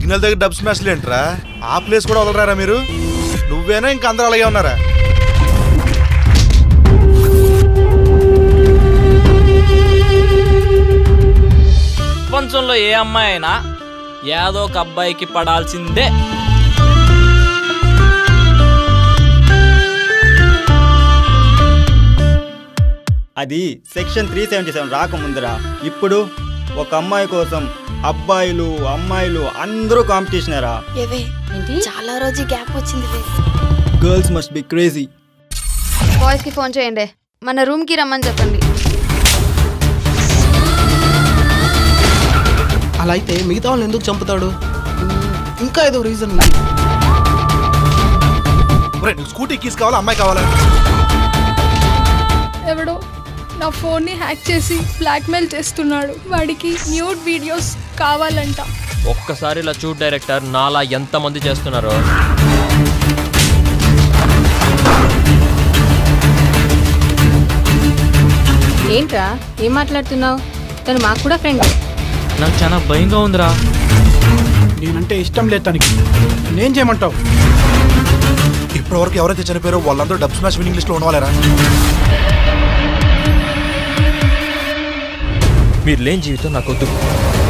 Signal దగ్గర dub స్మాష్లు ఏంట్రా ఆ ప్లేస్ కూడా వదలరారా మీరు నువ్వేనా ఇంక అందరూ అలాగే ఉన్నారా ప్రపంచంలో ఏ అమ్మాయి అయినా ఏదో ఒక అబ్బాయికి పడాల్సిందే అది సెక్షన్ త్రీ సెవెంటీ సెవెన్ రాకముందురా ఇప్పుడు ఒక అమ్మాయి కోసం అబ్బాయిలు అమ్మాయిలు అందరూ కాంపిటీషనరా ఏవే చాలా రోజు గ్యాప్ వచ్చింది వే. Girls must be crazy boys కి ఫోన్ చేయండి మన రూమ్ కి రమ్మని చెప్పండి అలా అయితే మిగతా వాళ్ళని ఎందుకు చంపుతాడు ఇంకా ఏదో రీజన్ ఉంది ఒరేయ్, నీకు స్కూటీ కీస్ కావాలా అమ్మాయి కావాలా ఎవడో నా ఫోన్ని హ్యాక్ చేసి బ్లాక్మెయిల్ చేస్తున్నాడు వాడికి న్యూడ్ వీడియోస్ కావాలంట ఒక్కసారి ఇలా చూడ్ డైరెక్టర్ నాలా ఎంతమంది చేస్తున్నారో ఏంట్రా ఏం మాట్లాడుతున్నావు తను మాకు కూడా ఫ్రెండ్ నాకు చాలా భయంగా ఉందిరా నేనంటే ఇష్టం లేదు తనకి నేను చేయమంటావు ఇప్పటివరకు ఎవరైతే చనిపోయారో వాళ్ళందరూ డబ్ స్మాష్ విన్నింగ్ లిస్ట్ లో ఉన్నవాళ్ళరా మీరు లేని జీవితం నాకొద్దు